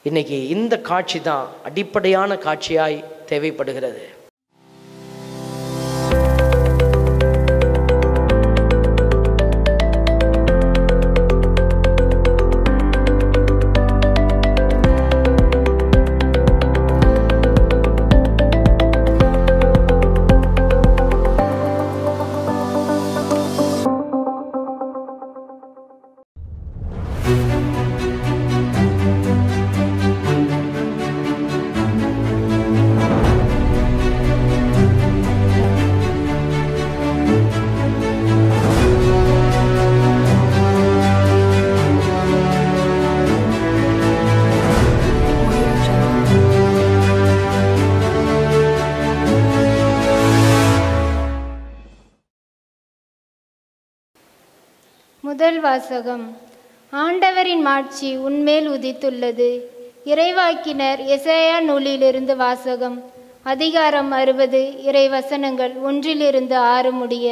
இன்னைக்கு இந்த காட்சி தான் அடிப்படையான காட்சியாய் தேவைப்படுகிறது முதல் வாசகம் ஆண்டவரின் மாட்சி உன்மேல் உதித்துள்ளது இறைவாக்கினர் எசேயா நூலிலிருந்து வாசகம் அதிகாரம் அறுபது இறைவசனங்கள் ஒன்றிலிருந்து ஆறு முடிய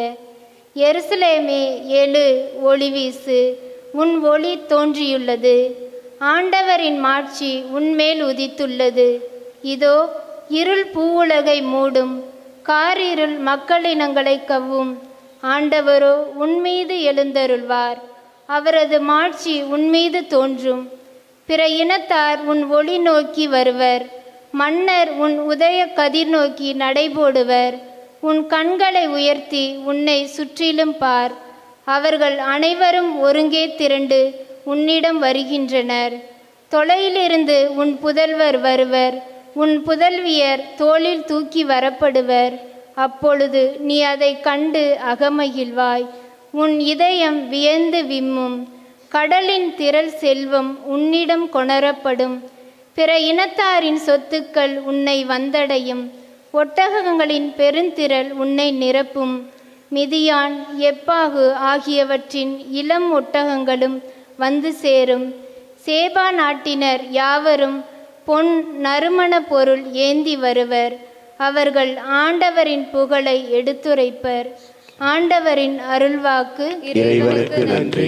எருசலேமே எழு ஒளி வீசு உன் ஒளி தோன்றியுள்ளது ஆண்டவரின் மாட்சி உன்மேல் உதித்துள்ளது இதோ இருள் பூவுலகை மூடும் காரிருள் மக்களினங்களை கவ்வும் ஆண்டவரோ உன்மீது எழுந்தருள்வார் அவரது மாட்சி உன்மீது தோன்றும் பிற இனத்தார் உன் ஒளி நோக்கி வருவர் மன்னர் உன் உதய கதிர் நோக்கி நடைபோடுவர் உன் கண்களை உயர்த்தி உன்னை சுற்றிலும் பார் அவர்கள் அனைவரும் ஒருங்கே திரண்டு உன்னிடம் வருகின்றனர் தொலையிலிருந்து உன் புதல்வர் வருவர் உன் புதல்வியர் தோளில் தூக்கி வரப்படுவர் அப்பொழுது நீ அதை கண்டு அகமகிழ்வாய் உன் இதயம் வியந்து விம்மும் கடலின் திரள் செல்வம் உன்னிடம் கொணரப்படும் பிற இனத்தாரின் சொத்துக்கள் உன்னை வந்தடையும் ஒட்டகங்களின் பெருந்திரள் உன்னை நிரப்பும் மிதியான் எப்பாகு ஆகியவற்றின் இளம் ஒட்டகங்களும் வந்து சேரும் சேபா நாட்டினர் யாவரும் பொன் நறுமண பொருள் ஏந்தி வருவர் அவர்கள் ஆண்டவரின் புகழை எடுத்துரைப்பர் ஆண்டவரின் அருள்வாக்கு இறைவனுக்கு நன்றி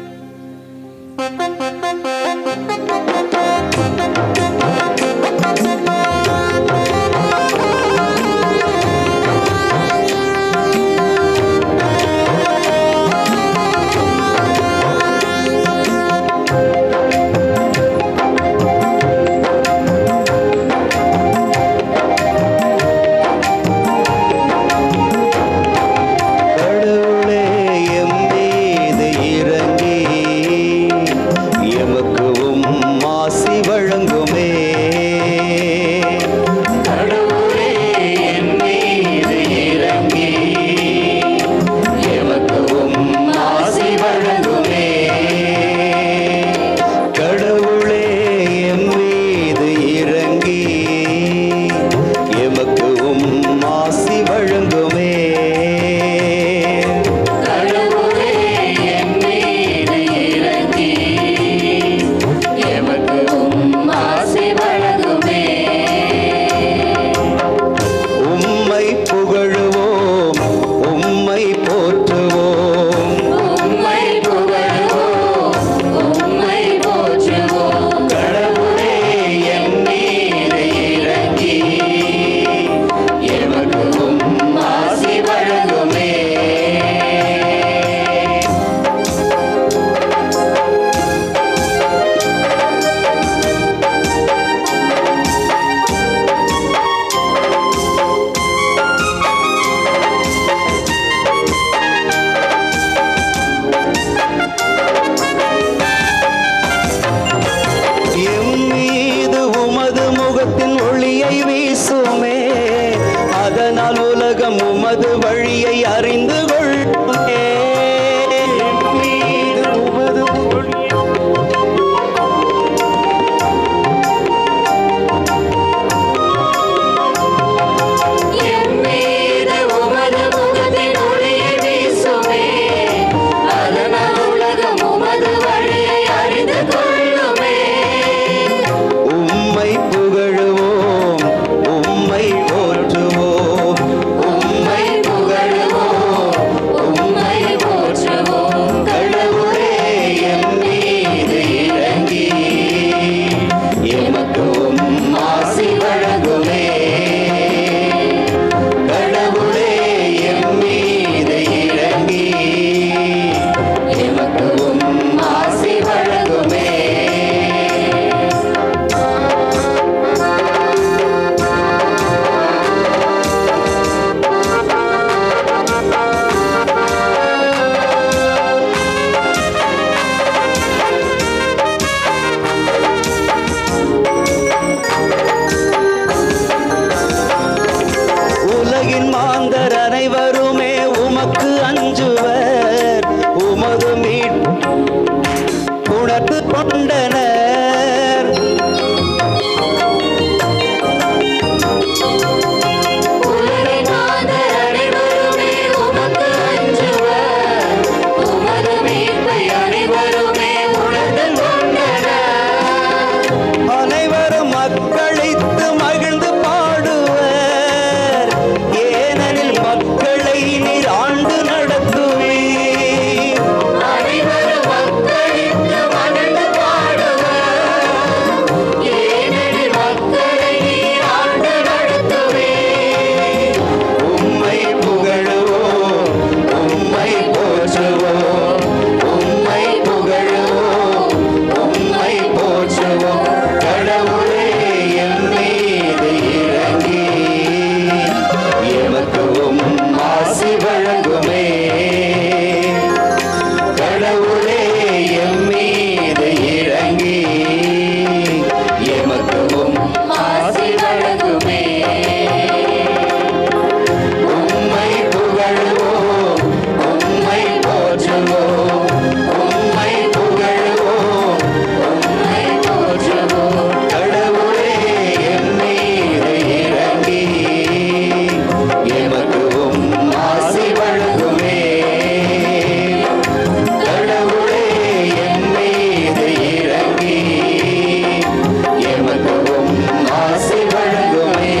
கடவுளே எம் மீது இறங்கி எமக்கு உம் ஆசி வழங்குமே கடவுளே என் மீது இறங்கி எமக்கு உம் ஆசி வழங்குமே கடவுளே எம் மீது இறங்கி எமக்கு உம் ஆசி வழங்குமே கடவுளே என் மீது இறங்கி எமக்கு உம் வாக்களித்து மகிழ்ந்து பாடுவர் ஏனெனில் மக்களை நீர் ஆண்டு நடத்துவீர் அனைவரும் மக்களித்து மகிழ்ந்து பாடுவர். ஏனெனில் மக்களை நீர் ஆண்டு நடத்துவீர். உம்மை புகழுவோம் உம்மை போற்றுவோம் உம்மை புகழுவோம் உம்மை போற்றுவோம் கடவுளே எம் மீது இறங்கி எமக்கும் ஆசி வழங்குமே கடவுளே எம் மீது இறங்கி எமக்கும் ஆசி வழங்குமே. உம்மை புகழுவோம் உம்மை போற்றுவோம் உம்மை புகழுவோம் உம்மை போற்றுவோம் கடவுளே எம் மீது இறங்கி எமக்கும் ஆசி வழங்குமே கடவுளே எம் மீது இறங்கி எமக்கும் ஆசி வழங்குமே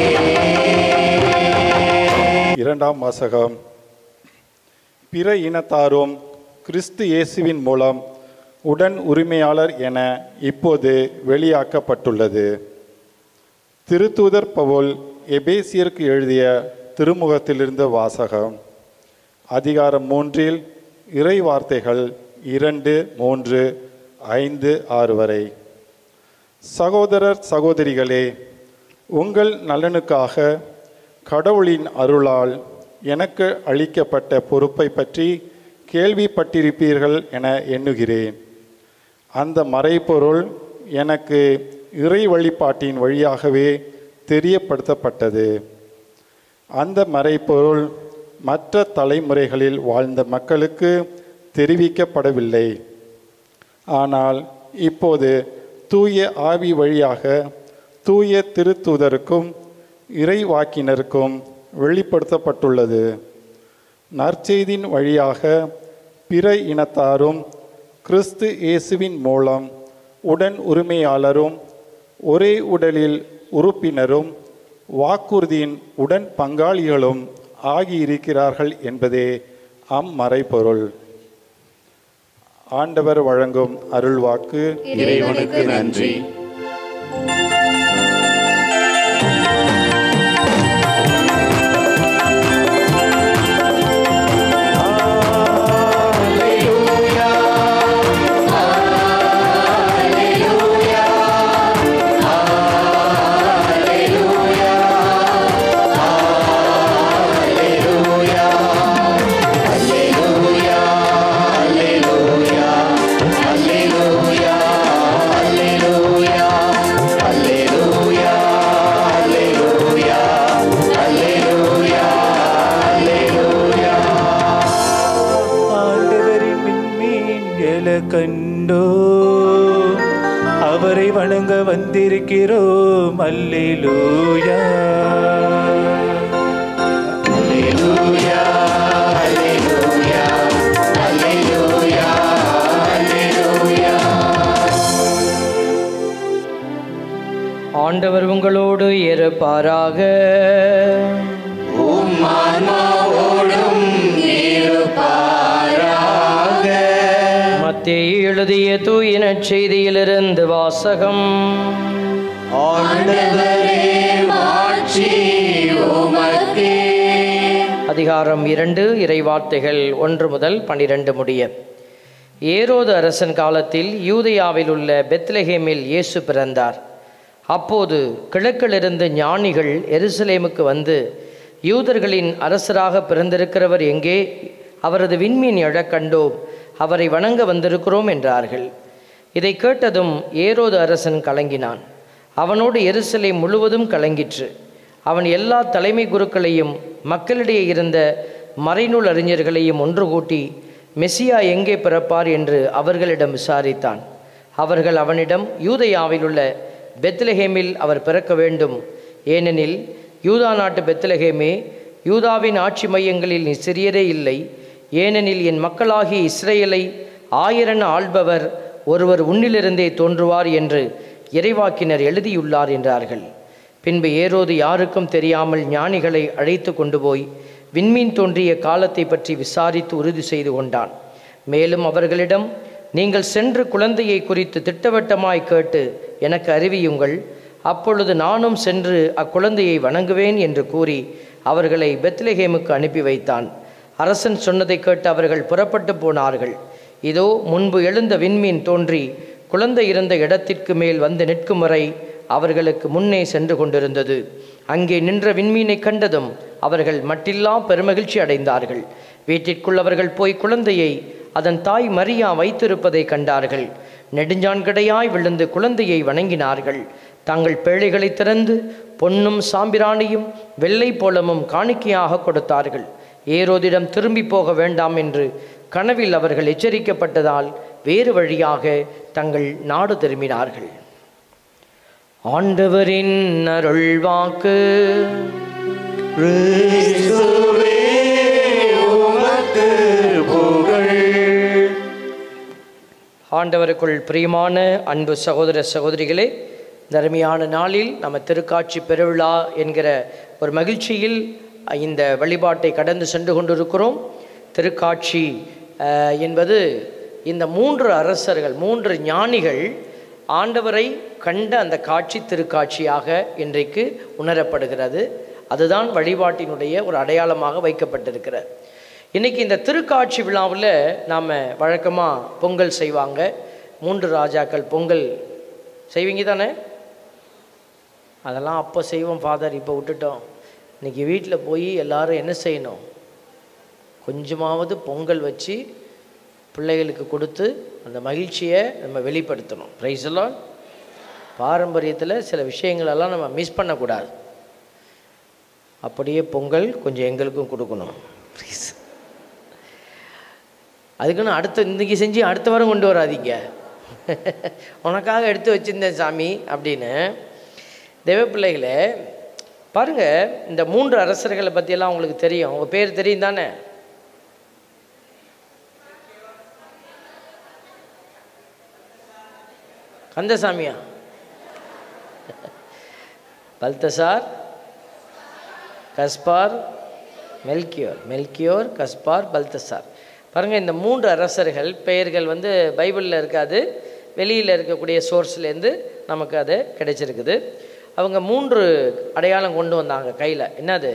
இரண்டாம் வாசகம் பிற இனத்தாரும் கிறிஸ்து இயேசுவின் மூலம் உடன் உரிமையாளர் என இப்போது வெளியாக்கப்பட்டுள்ளது திருத்தூதர் பவுல் எபேசியருக்கு எழுதிய திருமுகத்திலிருந்து வாசகம் அதிகாரம் மூன்றில் இறை வார்த்தைகள் இரண்டு மூன்று ஐந்து ஆறு வரை சகோதரர் சகோதரிகளே உங்கள் நலனுக்காக கடவுளின் அருளால் எனக்கு அளிக்கப்பட்ட பொறுப்பை பற்றி கேள்விப்பட்டிருப்பீர்கள் என எண்ணுகிறேன் அந்த மறைபொருள் எனக்கு இறை வழிபாட்டின் வழியாகவே தெரியப்படுத்தப்பட்டது அந்த மறைபொருள் மற்ற தலைமுறைகளில் வாழ்ந்த மக்களுக்கு தெரிவிக்கப்படவில்லை ஆனால் இப்போது தூய ஆவி வழியாக தூய திருத்தூதருக்கும் இறைவாக்கினருக்கும் வெளிப்படுத்தப்பட்டுள்ளது நற்செய்தியின் வழியாக பிற இனத்தாரும் கிறிஸ்து இயேசுவின் மூலம் உடன் உரிமையாளரும் ஒரே உடலில் உறுப்பினரும் வாக்குறுதியின் உடன் பங்காளிகளும் ஆகியிருக்கிறார்கள் என்பதே அம்மறைபொருள் ஆண்டவர் வழங்கும் அருள்வாக்கு இறைவனுக்கு நன்றி ஆண்டவரின் விண்மீன்கள கண்டோ அவரை வணங்க வந்திருக்கிறோம் அல்லேலூயா ஆண்டவர் உங்களோடு இருப்பாராக மத்தேயு எழுதிய தூயின செய்தியிலிருந்து வாசகம் ஆண்டவரே மாட்சி உமக்கே அதிகாரம் இரண்டு இறைவார்த்தைகள் ஒன்று முதல் பன்னிரண்டு முடிய ஏரோது அரசன் காலத்தில் யூதயாவில் உள்ள பெத்லஹேமில் இயேசு பிறந்தார் அப்போது கிழக்கிலிருந்து ஞானிகள் எருசலேமுக்கு வந்து யூதர்களின் அரசராக பிறந்திருக்கிறவர் எங்கே அவரது விண்மீன் எழக் கண்டோம் அவரை வணங்க வந்திருக்கிறோம் என்றார்கள் இதை கேட்டதும் ஏரோது அரசன் கலங்கினான் அவனோடு எருசலேம் முழுவதும் கலங்கிற்று அவன் எல்லா தலைமை குருக்களையும் மக்களிடையே இருந்த மறைநூல் அறிஞர்களையும் ஒன்று கூட்டி மெசியா எங்கே பிறப்பார் என்று அவர்களிடம் விசாரித்தான் அவர்கள் அவனிடம் யூதயாவில் உள்ள பெத்லஹேமில் அவர் பிறக்க வேண்டும் ஏனெனில் யூதா நாட்டு பெத்லஹேமே யூதாவின் ஆட்சி மையங்களில் நீ சிறியரே இல்லை ஏனெனில் என் மக்களாகிய இஸ்ரேலை ஆயிரன் ஆள்பவர் ஒருவர் உன்னிலிருந்தே தோன்றுவார் என்று இறைவாக்கினர் எழுதியுள்ளார் என்றார்கள் பின்பு ஏரோது யாருக்கும் தெரியாமல் ஞானிகளை அழைத்து கொண்டு போய் விண்மீன் தோன்றிய காலத்தை பற்றி விசாரித்து உறுதி செய்து கொண்டான் மேலும் அவர்களிடம் நீங்கள் சென்று குழந்தையை குறித்து திட்டவட்டமாய் கேட்டு எனக்கு அறிவியுங்கள் அப்பொழுது நானும் சென்று அக்குழந்தையை வணங்குவேன் என்று கூறி அவர்களை பெத்லெஹேமுக்கு அனுப்பி வைத்தான் அரசன் சொன்னதை கேட்டு அவர்கள் புறப்பட்டு போனார்கள் இதோ முன்பு எழுந்த விண்மீன் தோன்றி குழந்தை இருந்த இடத்திற்கு மேல் வந்து நிற்கும் வரை அவர்களுக்கு முன்னே சென்று கொண்டிருந்தது அங்கே நின்ற விண்மீனை கண்டதும் அவர்கள் மட்டில்லா பெருமகிழ்ச்சி அடைந்தார்கள் வீட்டிற்குள் அவர்கள் போய் குழந்தையை அதன் தாய் மரியா வைத்திருப்பதை கண்டார்கள் நெடுஞ்சான்கடையாய் விழுந்து குழந்தையை வணங்கினார்கள் தங்கள் பேழைகளை திறந்து பொன்னும் சாம்பிராணியும் வெள்ளை போலமும் காணிக்கையாக கொடுத்தார்கள் ஏரோதிடம் திரும்பி போக வேண்டாம் என்று கனவில் அவர்கள் எச்சரிக்கப்பட்டதால் வேறு வழியாக தங்கள் நாடு திரும்பினார்கள் ஆண்டவரின் அருள்வாக்கு கிறிஸ்துவே உமக்கு புகழ் ஆண்டவருக்குள் பிரியமான அன்பு சகோதர சகோதரிகளே இந்த அருமையான நாளில் நம்ம திருக்காட்சி பெருவிழா என்கிற ஒரு மகிழ்ச்சியில் இந்த வழிபாட்டை கடந்து சென்று கொண்டிருக்கிறோம் திருக்காட்சி அஹ், என்பது இந்த மூன்று அரசர்கள் மூன்று ஞானிகள் ஆண்டவரை கண்ட அந்த காட்சி திருக்காட்சியாக இன்றைக்கு உணரப்படுகிறது அதுதான் வழிபாட்டினுடைய ஒரு அடையாளமாக வைக்கப்பட்டிருக்கிறது இன்னைக்கு இந்த திருக்காட்சி விழாவில் நாம் வழக்கமாக பொங்கல் செய்வாங்க மூன்று ராஜாக்கள் பொங்கல் செய்வீங்க தானே அதெல்லாம் அப்போ செய்வோம் ஃபாதர் இப்போ விட்டுட்டோம் இன்னைக்கு வீட்டில் போய் எல்லாரும் என்ன செய்யணும் கொஞ்சமாவது பொங்கல் வச்சு பிள்ளைகளுக்கு கொடுத்து அந்த மகிழ்ச்சியை நம்ம வெளிப்படுத்தணும் ப்ரைஸெல்லாம் பாரம்பரியத்தில் சில விஷயங்களெல்லாம் நம்ம மிஸ் பண்ணக்கூடாது அப்படியே பொங்கல் கொஞ்சம் எங்களுக்கும் கொடுக்கணும் ப்ளீஸ் அதுக்குன்னு அடுத்த இன்றைக்கி செஞ்சு அடுத்த வாரம் கொண்டு வராதீங்க உனக்காக எடுத்து வச்சிருந்தேன் சாமி அப்படின்னு தெய்வ பிள்ளைகளே பாருங்க இந்த மூன்று அரசர்களை பற்றியெல்லாம் உங்களுக்கு தெரியும் உங்கள் பேர் தெரியும் தானே கந்தசாமியா Balthasar Caspar Melchior Melchior Caspar Balthasar பாருங்கள் இந்த மூன்று அரசர்கள் பெயர்கள் வந்து பைபிளில் இருக்காது வெளியில் இருக்கக்கூடிய சோர்ஸ்லேருந்து நமக்கு அது கிடைச்சிருக்குது அவங்க மூன்று அடையாளம் கொண்டு வந்தாங்க கையில் என்னது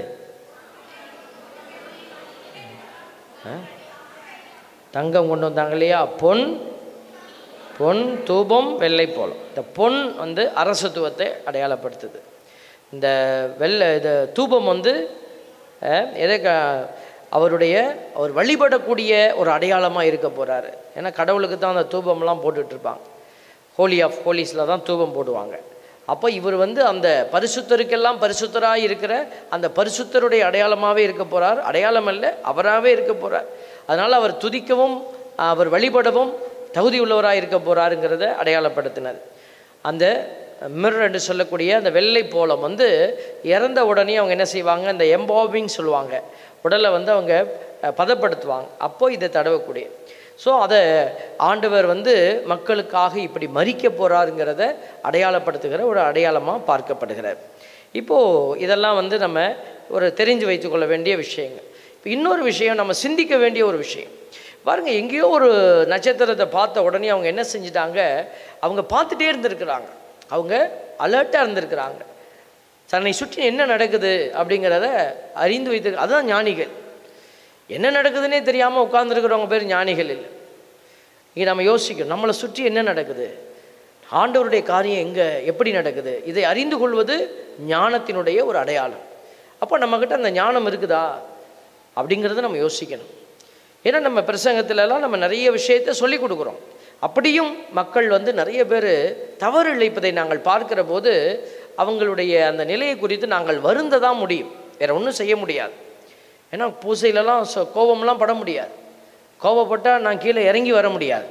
ஆ? தங்கம் கொண்டு வந்தாங்க இல்லையா பொன் பொன் தூபம் வெள்ளை போலம் இந்த பொன் வந்து அரசத்துவத்தை அடையாளப்படுத்துது இந்த வெள்ளை இது தூபம் வந்து அஹ், எதை க அவருடைய அவர் வழிபடக்கூடிய ஒரு அடையாளமாக இருக்க போகிறாரு ஏன்னா கடவுளுக்கு தான் அந்த தூபம்லாம் போட்டுட்டு இருப்பாங்க ஹோலி ஆஃப் ஹோலிஸில் தான் தூபம் போடுவாங்க அப்போ இவர் வந்து அந்த பரிசுத்தருக்கெல்லாம் பரிசுத்தராக இருக்கிற அந்த பரிசுத்தருடைய அடையாளமாகவே இருக்க போகிறார் அடையாளம் அல்ல அவராகவே இருக்க போகிறார் அதனால் அவர் துதிக்கவும் அவர் வழிபடவும் தகுதி உள்ளவராக இருக்க போகிறாருங்கிறத அடையாளப்படுத்தினார் அந்த மிர் என்று சொல்லக்கூடிய அந்த வெள்ளை போலம் வந்து இறந்த உடனே அவங்க என்ன செய்வாங்க அந்த எம்பாபிங் சொல்லுவாங்க உடலை வந்து அவங்க அஹ், பதப்படுத்துவாங்க அப்போ இதை தடவக்கூடிய ஸோ அதை ஆண்டவர் வந்து மக்களுக்காக இப்படி மறிக்க போகிறாருங்கிறத அடையாளப்படுத்துகிற ஒரு அடையாளமாக பார்க்கப்படுகிறார் இப்போது இதெல்லாம் வந்து நம்ம ஒரு தெரிஞ்சு வைத்துக்கொள்ள வேண்டிய விஷயங்கள் இப்போ இன்னொரு விஷயம் நம்ம சிந்திக்க வேண்டிய ஒரு விஷயம் பாருங்க எங்கேயோ ஒரு நட்சத்திரத்தை பார்த்த உடனே அவங்க என்ன செஞ்சிட்டாங்க அவங்க பார்த்துட்டே இருந்திருக்கிறாங்க அவங்க அலர்ட்டாக இருந்திருக்கிறாங்க தன்னை சுற்றி என்ன நடக்குது அப்படிங்கிறத அறிந்து வைத்து அதுதான் ஞானிகள் என்ன நடக்குதுன்னே தெரியாமல் உட்கார்ந்துருக்கிறவங்க பேர் ஞானிகள் இல்லை இங்கே நம்ம யோசிக்கணும் நம்மளை சுற்றி என்ன நடக்குது ஆண்டவருடைய காரியம் எங்கே எப்படி நடக்குது இதை அறிந்து கொள்வது ஞானத்தினுடைய ஒரு அடையாளம் அப்போ நம்மக்கிட்ட அந்த ஞானம் இருக்குதா அப்படிங்கிறத நம்ம யோசிக்கணும் ஏன்னா நம்ம பிரசங்கத்திலலாம் நம்ம நிறைய விஷயத்தை சொல்லி கொடுக்குறோம் அப்படியும் மக்கள் வந்து நிறைய பேர் தவறு இழைப்பதை நாங்கள் பார்க்கிற போது அவங்களுடைய அந்த நிலையை குறித்து நாங்கள் வருந்த தான் முடியும் வேற ஒன்றும் செய்ய முடியாது ஏன்னா பூசையிலலாம் சொ- கோபம்லாம் பட முடியாது கோபப்பட்டால் நான் கீழே இறங்கி வர முடியாது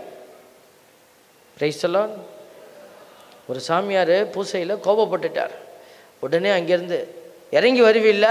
பிரைஸ்லாம் ஒரு சாமியார் பூசையில் கோபப்பட்டுட்டார் உடனே அங்கேருந்து இறங்கி வருவில்ல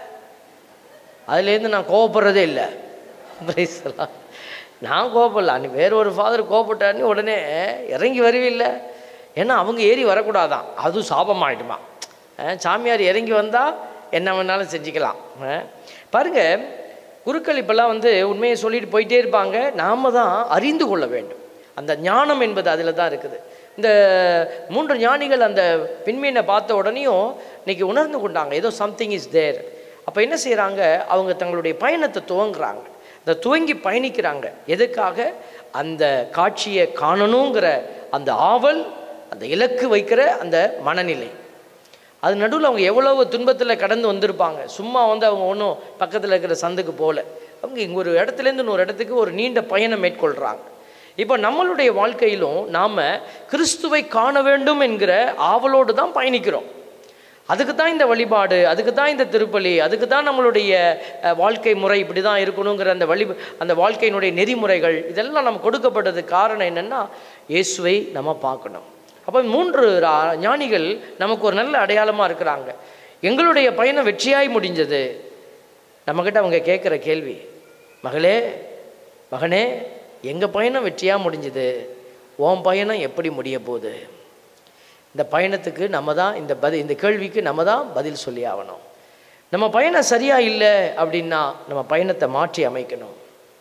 அதுலேருந்து நான் கோவப்படுறதே இல்லை பிரைஸ்லாம் நான் கோவப்படல நீ வேற ஒரு ஃபாதர் கோவப்பட்டாருன்னு உடனே இறங்கி வருவில்ல ஏன்னா அவங்க ஏறி வரக்கூடாதான் அதுவும் சாபமாயிடுமா அஹ் சாமியார் இறங்கி வந்தால் என்ன வேணாலும் செஞ்சுக்கலாம் அஹ் பாருங்க குருக்கள் இப்பெல்லாம் வந்து உண்மையை சொல்லிட்டு போயிட்டே இருப்பாங்க நாம தான் அறிந்து கொள்ள வேண்டும் அந்த ஞானம் என்பது அதில் தான் இருக்குது இந்த மூன்று ஞானிகள் அந்த பின்மீனை பார்த்த உடனேயும் இன்னைக்கு உணர்ந்து கொண்டாங்க ஏதோ சம்திங் இஸ் தேர் அப்போ என்ன செய்கிறாங்க அவங்க தங்களுடைய பயணத்தை துவங்குறாங்க அந்த துவங்கி பயணிக்கிறாங்க எதுக்காக அந்த காட்சியை காணணுங்கிற அந்த ஆவல் அந்த இலக்கு வைக்கிற அந்த மனநிலை அது நடுவில் அவங்க எவ்வளவு துன்பத்தில் கடந்து வந்திருப்பாங்க சும்மா வந்து அவங்க ஒன்றும் பக்கத்தில் இருக்கிற சந்துக்கு போகல அவங்க இங்கே ஒரு இடத்துலேருந்து இன்னொரு இடத்துக்கு ஒரு நீண்ட பயணம் மேற்கொள்கிறாங்க இப்போ நம்மளுடைய வாழ்க்கையிலும் நாம் கிறிஸ்துவை காண வேண்டும் என்கிற ஆவலோடு தான் பயணிக்கிறோம் அதுக்கு தான் இந்த வழிபாடு அதுக்கு தான் இந்த திருப்பலி அதுக்கு தான் நம்மளுடைய அஹ், வாழ்க்கை முறை இப்படி தான் இருக்கணுங்கிற அந்த வழி அந்த வாழ்க்கையினுடைய நெறிமுறைகள் இதெல்லாம் நம்ம கொடுக்கப்பட்டதுக்கு காரணம் என்னென்னா இயேசுவை நம்ம பார்க்கணும் அப்போ மூன்று ரா- ஞானிகள் நமக்கு ஒரு நல்ல அடையாளமாக இருக்கிறாங்க எங்களுடைய பயணம் வெற்றியாய் முடிஞ்சது நம்மக்கிட்ட அவங்க கேட்குற கேள்வி மகளே மகனே எங்கள் பயணம் வெற்றியாக முடிஞ்சது உன் பயணம் எப்படி முடிய போகுது இந்த பயணத்துக்கு நம்ம தான் இந்த பதில் இந்த கேள்விக்கு நம்ம தான் பதில் சொல்லி ஆகணும் நம்ம பயணம் சரியாக இல்லை அப்படின்னா நம்ம பயணத்தை மாற்றி அமைக்கணும்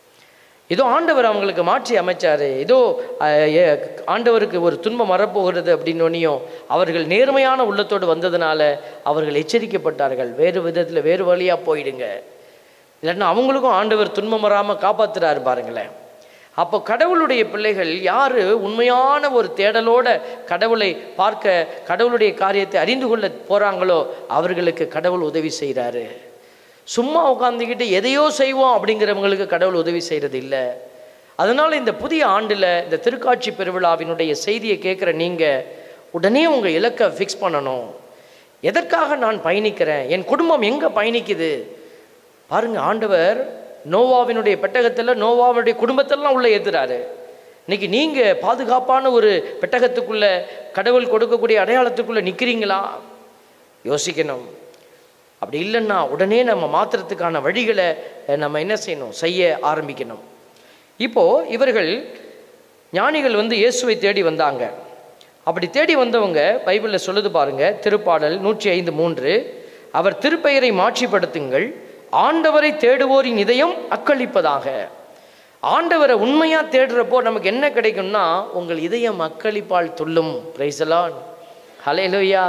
ஏதோ ஆண்டவர் அவங்களுக்கு மாற்றி அமைச்சாரு ஏதோ அஹ், ஏ- ஆண்டவருக்கு ஒரு துன்பம் வரப்போகிறது அப்படின்னோனையும் அவர்கள் நேர்மையான உள்ளத்தோடு வந்ததுனால அவர்கள் எச்சரிக்கப்பட்டார்கள் வேறு விதத்தில் வேறு வழியாக போயிடுங்க இல்லைன்னா அவங்களுக்கும் ஆண்டவர் துன்பம் வராமல் காப்பாத்துறாரு பாருங்களேன் அப்போ கடவுளுடைய பிள்ளைகள் யார் உண்மையான ஒரு தேடலோட கடவுளை பார்க்க கடவுளுடைய காரியத்தை அறிந்து கொள்ள போகிறாங்களோ அவர்களுக்கு கடவுள் உதவி செய்கிறாரு சும்மா உட்காந்துக்கிட்டு எதையோ செய்வோம் அப்படிங்கிறவங்களுக்கு கடவுள் உதவி செய்கிறது இல்லை அதனால் இந்த புதிய ஆண்டில் இந்த திருக்காட்சி பெருவிழாவினுடைய செய்தியை கேட்குற நீங்கள் உடனே உங்கள் இலக்கை ஃபிக்ஸ் பண்ணணும் எதற்காக நான் பயணிக்கிறேன் என் குடும்பம் எங்கே பயணிக்குது பாருங்க ஆண்டவர் நோவாவினுடைய பெட்டகத்தில் நோவாவினுடைய குடும்பத்தெல்லாம் உள்ள ஏத்துறாரு இன்னைக்கு நீங்கள் பாதுகாப்பான ஒரு பெட்டகத்துக்குள்ள கடவுள் கொடுக்கக்கூடிய அடையாளத்துக்குள்ள நிற்கிறீங்களா யோசிக்கணும் அப்படி இல்லைன்னா உடனே நம்ம மாற்றுறதுக்கான வழிகளை அஹ், நம்ம என்ன செய்யணும் செய்ய ஆரம்பிக்கணும் இப்போ இவர்கள் ஞானிகள் வந்து இயேசுவை தேடி வந்தாங்க அப்படி தேடி வந்தவங்க பைபிளில் சொல்லுது பாருங்க திருப்பாடல் நூற்றி ஐந்து மூன்று அவர் திருப்பெயரை மாற்றிப்படுத்துங்கள் ஆண்டவரை தேடுவோரின் இதயம் அக்களிப்பதாக ஆண்டவரை உண்மையா தேடுறப்போ நமக்கு என்ன கிடைக்கும்னா உங்கள் இதயம் அக்களிப்பால் துள்ளும் பிரைசலான் ஹலேலூயா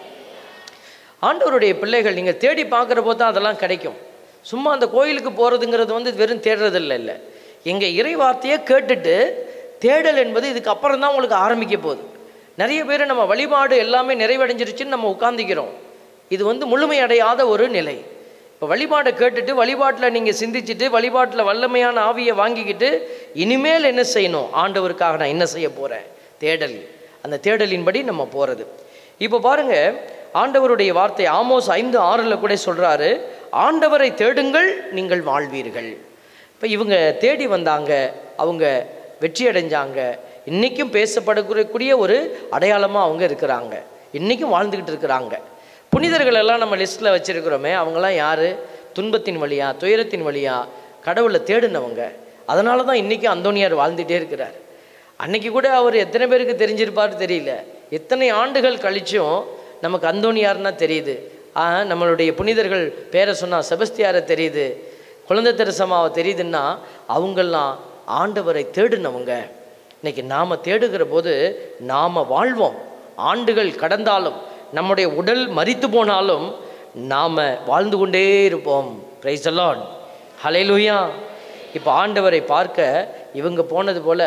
ஆண்டவருடைய பிள்ளைகள் நீங்கள் தேடி பார்க்குறப்போ தான் அதெல்லாம் கிடைக்கும் சும்மா அந்த கோயிலுக்கு போகிறதுங்கிறது வந்து வெறும் தேடுறதில்ல இல்லை எங்கள் இறை வார்த்தையை கேட்டுட்டு தேடல் என்பது இதுக்கு அப்புறம் தான் உங்களுக்கு ஆரம்பிக்க போகுது நிறைய பேர் நம்ம வழிபாடு எல்லாமே நிறைவடைஞ்சிருச்சுன்னு நம்ம உட்கார்ந்திக்கிறோம் இது வந்து முழுமையடையாத ஒரு நிலை இப்போ வழிபாடை கேட்டுட்டு வழிபாட்டில் நீங்கள் சிந்திச்சுட்டு வழிபாட்டில் வல்லமையான ஆவியை வாங்கிக்கிட்டு இனிமேல் என்ன செய்யணும் ஆண்டவருக்காக நான் என்ன செய்ய போகிறேன் தேடல் அந்த தேடலின்படி நம்ம போகிறது இப்போ பாருங்க ஆண்டவருடைய வார்த்தை ஆமோஸ் ஐந்து ஆறில் கூட சொல்கிறாரு ஆண்டவரை தேடுங்கள் நீங்கள் வாழ்வீர்கள் இப்போ இவங்க தேடி வந்தாங்க அவங்க வெற்றி அடைஞ்சாங்க இன்றைக்கும் பேசப்படக்கூடிய ஒரு அடையாளமாக அவங்க இருக்கிறாங்க இன்றைக்கும் வாழ்ந்துக்கிட்டு இருக்கிறாங்க புனிதர்கள் எல்லாம் நம்ம லிஸ்ட்டில் வச்சுருக்கிறோமே அவங்கெல்லாம் யார் துன்பத்தின் வழியா துயரத்தின் வழியா கடவுளை தேடினவங்க அதனால தான் இன்றைக்கும் அந்தோனியார் வாழ்ந்துகிட்டே இருக்கிறார் அன்னைக்கு கூட அவர் எத்தனை பேருக்கு தெரிஞ்சிருப்பார் தெரியல எத்தனை ஆண்டுகள் கழிச்சும் நமக்கு அந்தோனியார்னா தெரியுது ஆ, நம்மளுடைய புனிதர்கள் பேரை சொன்னால் செபஸ்தியாரை தெரியுது குழந்தை தெரசமாவை தெரியுதுன்னா அவங்கெல்லாம் ஆண்டவரை தேடினவங்க இன்னைக்கு நாம் தேடுகிற போது நாம் வாழ்வோம் ஆண்டுகள் கடந்தாலும் நம்முடைய உடல் மரித்து போனாலும் நாம் வாழ்ந்து கொண்டே இருப்போம் பிரைஸ் அலான் ஹலேலூயா இப்போ ஆண்டவரை பார்க்க இவங்க போனது போல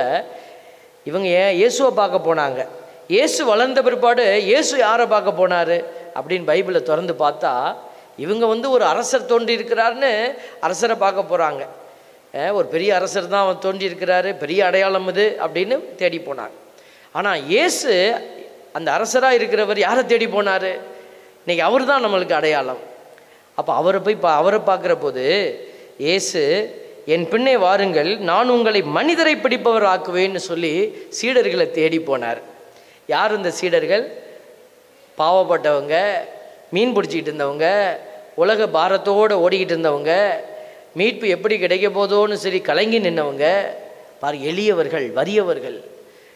இவங்க ஏன் இயேசுவை பார்க்க போனாங்க இயேசு வளர்ந்த பிற்பாடு இயேசு யாரை பார்க்க போனார் அப்படின்னு பைபிளை திறந்து பார்த்தா இவங்க வந்து ஒரு அரசர் தோன்றி இருக்கிறாருன்னு அரசரை பார்க்க போகிறாங்க ஒரு பெரிய அரசர் தான் அவர் தோன்றி இருக்கிறாரு பெரிய அடையாளம் இது அப்படின்னு தேடி போனாங்க ஆனால் இயேசு அந்த அரசராக இருக்கிறவர் யாரை தேடி போனார் இன்னைக்கு அவர் தான் நம்மளுக்கு அடையாளம் அப்போ அவரை போய் பா அவரை பார்க்குற போது இயேசு என் பின்னே வாருங்கள் நான் உங்களை மனிதரை பிடிப்பவர் ஆக்குவேன்னு சொல்லி சீடர்களை தேடி போனார் யார் இந்த சீடர்கள் பாவப்பட்டவங்க மீன் பிடிச்சிக்கிட்டு இருந்தவங்க உலக பாரத்தோடு ஓடிக்கிட்டு இருந்தவங்க மீட்பு எப்படி கிடைக்க போதோன்னு சரி கலங்கி நின்னவங்க பாரு எளியவர்கள் வறியவர்கள்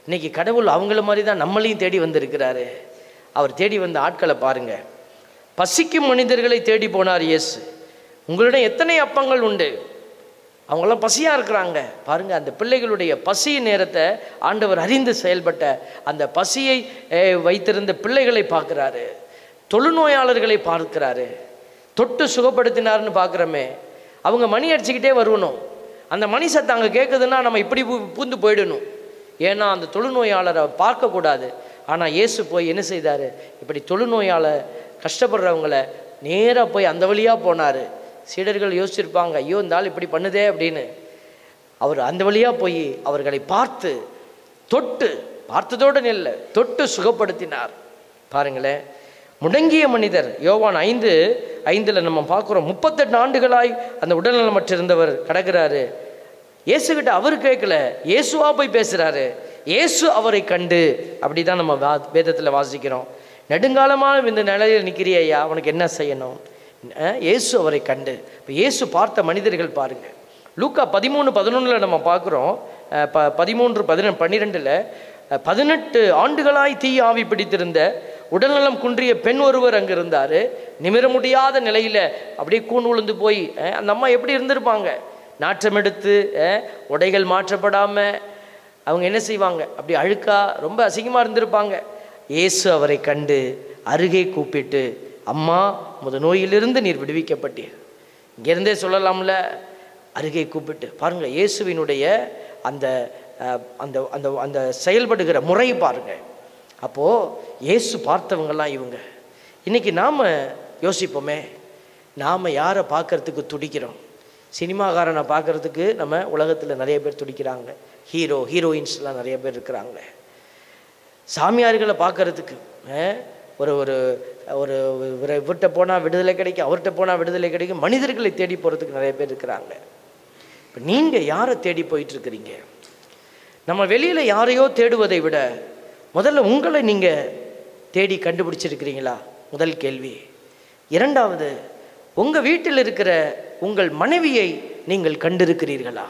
இன்னைக்கு கடவுள் அவங்கள மாதிரி தான் நம்மளையும் தேடி வந்திருக்கிறாரு அவர் தேடி வந்த ஆட்களை பாருங்க பசிக்கும் மனிதர்களை தேடி போனார் இயேசு உங்களிடம் எத்தனை அப்பங்கள் உண்டு அவங்களாம் பசியாக இருக்கிறாங்க பாருங்க அந்த பிள்ளைகளுடைய பசி நேரத்தை ஆண்டவர் அறிந்து செயல்பட்ட அந்த பசியை அஹ், வைத்திருந்த பிள்ளைகளை பார்க்குறாரு தொழுநோயாளர்களை பார்க்கிறாரு தொட்டு சுகப்படுத்தினார்னு பார்க்குறோமே அவங்க மணி அடிச்சுக்கிட்டே வருவணும் அந்த மணி சத்தம் அங்கே கேட்குதுன்னா நம்ம இப்படி பூ- பூந்து போயிடணும் ஏன்னா அந்த தொழுநோயாளரை பார்க்கக்கூடாது ஆனால் இயேசு போய் என்ன செய்தார் இப்படி தொழுநோயால் கஷ்டப்படுறவங்கள நேராக போய் அந்த வழியாக போனார் சீடர்கள் யோசிச்சிருப்பாங்க ஐயோ இந்த ஆள் இப்படி பண்ணுதே அப்படின்னு அவர் அந்த வழியாக போய் அவர்களை பார்த்து தொட்டு பார்த்ததோடு நில்ல தொட்டு சுகப்படுத்தினார் பாருங்களேன் முடங்கிய மனிதர் யோவான் ஐந்து ஐந்தில் நம்ம பார்க்குறோம் முப்பத்தெட்டு ஆண்டுகளாய் அந்த உடல்நலமற்றிருந்தவர் கிடக்கிறாரு இயேசுகிட்ட அவர் கேட்கல இயேசுவா போய் பேசுகிறாரு இயேசு அவரை கண்டு அப்படி தான் நம்ம வா வேதத்தில் வாசிக்கிறோம் நெடுங்காலமாக இந்த நிலையில் நிற்கிறிய ஐயா அவனுக்கு என்ன செய்யணும் அஹ், இயேசு அவரை கண்டு இப்போ இயேசு பார்த்த மனிதர்கள் பாருங்க லூக்கா பதிமூணு பதினொன்றில் நம்ம பார்க்குறோம் அஹ், ப பதிமூன்று பதினெண்டு பன்னிரெண்டில் பதினெட்டு ஆண்டுகளாய் தீ ஆவி பிடித்திருந்த உடல்நலம் குன்றிய பெண் ஒருவர் அங்கே இருந்தார் நிமிர முடியாத நிலையில் அப்படியே கூன் விழுந்து போய் அஹ், அந்த அம்மா எப்படி இருந்திருப்பாங்க நாற்றம் எடுத்து அஹ், உடைகள் மாற்றப்படாமல் அவங்க என்ன செய்வாங்க அப்படி அழுக்கா ரொம்ப அசிங்கமாக இருந்திருப்பாங்க இயேசு அவரை கண்டு அருகே கூப்பிட்டு அம்மா முத நோயிலிருந்து நீர் விடுவிக்கப்பட்டீர் இங்கேருந்தே சொல்லலாம்ல அருகே கூப்பிட்டு பாருங்க இயேசுவினுடைய அந்த அஹ், அந்த அந்த அந்த செயல்படுகிற முறை பாருங்க அப்போது இயேசு பார்த்தவங்கெல்லாம் இவங்க இன்னைக்கு நாம் யோசிப்போமே நாம் யாரை பார்க்கறதுக்கு துடிக்கிறோம் சினிமாக்காரனை பார்க்கறதுக்கு நம்ம உலகத்தில் நிறைய பேர் துடிக்கிறாங்க ஹீரோ ஹீரோயின்ஸ்லாம் நிறைய பேர் இருக்கிறாங்க சாமியார்களை பார்க்கறதுக்கு அஹ், ஒரு ஒரு ஒரு இவரை இவர்கிட்ட போனால் விடுதலை கிடைக்கும் அவர்கிட்ட போனால் விடுதலை கிடைக்கும் மனிதர்களை தேடி போகிறதுக்கு நிறைய பேர் இருக்கிறாங்க இப்போ நீங்கள் யாரை தேடி போயிட்டு இருக்கிறீங்க நம்ம வெளியில் யாரையோ தேடுவதை விட முதல்ல உங்களை நீங்கள் தேடி கண்டுபிடிச்சிருக்கிறீங்களா முதல் கேள்வி இரண்டாவது உங்கள் வீட்டில் இருக்கிற உங்கள் மனைவியை நீங்கள் கண்டிருக்கிறீர்களா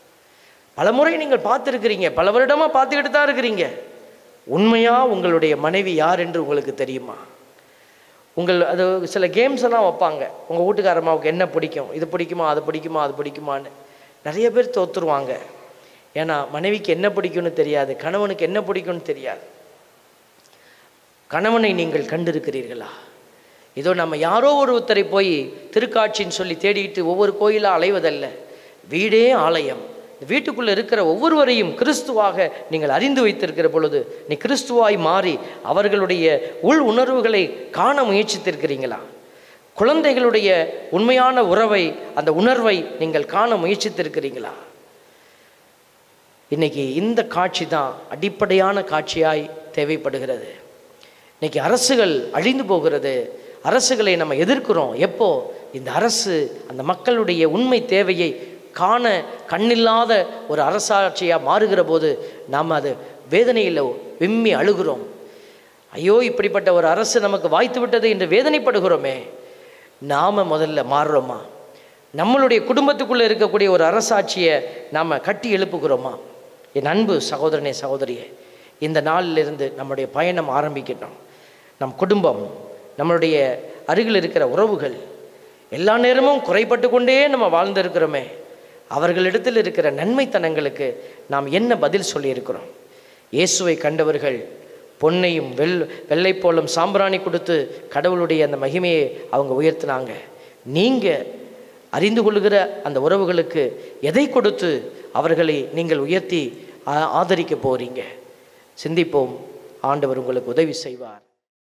பலமுறை நீங்கள் பார்த்துருக்கிறீங்க பல வருடமாக பார்த்துக்கிட்டு தான் இருக்கிறீங்க உண்மையாக உங்களுடைய மனைவி யார் என்று உங்களுக்கு தெரியுமா உங்கள் அது சில கேம்ஸ் எல்லாம் வைப்பாங்க உங்கள் வீட்டுக்காரம்மாவுக்கு என்ன பிடிக்கும் இது பிடிக்குமா அது பிடிக்குமா அது பிடிக்குமான்னு நிறைய பேர் தோத்துருவாங்க ஏன்னா மனைவிக்கு என்ன பிடிக்கும்னு தெரியாது கணவனுக்கு என்ன பிடிக்கும்னு தெரியாது கணவனை நீங்கள் கண்டிருக்கிறீர்களா இதோ நம்ம யாரோ ஒருத்தரை போய் திருக்காட்சின்னு சொல்லி தேடிட்டு ஒவ்வொரு கோயிலாக அலைவதல்ல வீடே ஆலயம் வீட்டுக்குள்ளே இருக்கிற ஒவ்வொருவரையும் கிறிஸ்துவாக நீங்கள் அறிந்து வைத்திருக்கிற பொழுது நீ கிறிஸ்துவாய் மாறி அவர்களுடைய உள் உணர்வுகளை காண முயற்சித்திருக்கிறீங்களா குழந்தைகளுடைய உண்மையான உறவை அந்த உணர்வை நீங்கள் காண முயற்சித்திருக்கிறீங்களா இன்னைக்கு இந்த காட்சி தான் அடிப்படையான காட்சியாய் தேவைப்படுகிறது இன்னைக்கு அரசுகள் அழிந்து போகிறது அரசுகளை நம்ம எதிர்க்கிறோம் எப்போ இந்த அரசு அந்த மக்களுடைய உண்மை தேவையை காண கண்ணில்லாத ஒரு அரசாட்சியாக மாறுகிற போது நாம் அது வேதனையில் விம்மி அழுகிறோம் ஐயோ இப்படிப்பட்ட ஒரு அரசு நமக்கு வாய்த்து விட்டது என்று வேதனைப்படுகிறோமே நாம் முதல்ல மாறுறோமா நம்மளுடைய குடும்பத்துக்குள்ளே இருக்கக்கூடிய ஒரு அரசாட்சியை நாம் கட்டி எழுப்புகிறோமா என் அன்பு சகோதரனே சகோதரியே இந்த நாளிலிருந்து நம்முடைய பயணம் ஆரம்பிக்கட்டும் நம் குடும்பம் நம்மளுடைய அருகில் இருக்கிற உறவுகள் எல்லா நேரமும் குறைபட்டு கொண்டே நம்ம வாழ்ந்திருக்கிறோமே அவர்களிடத்தில் இருக்கிற நன்மைத்தனங்களுக்கு நாம் என்ன பதில் சொல்லியிருக்கிறோம் இயேசுவை கண்டவர்கள் பொன்னையும் வெள் வெள்ளை போலும் சாம்பிராணி கொடுத்து கடவுளுடைய அந்த மகிமையை அவங்க உயர்த்தினாங்க நீங்கள் அறிந்து கொள்கிற அந்த உறவுகளுக்கு எதை கொடுத்து அவர்களை நீங்கள் உயர்த்தி ஆ- ஆதரிக்க போறீங்க சிந்திப்போம் ஆண்டவர் உங்களுக்கு உதவி செய்வார்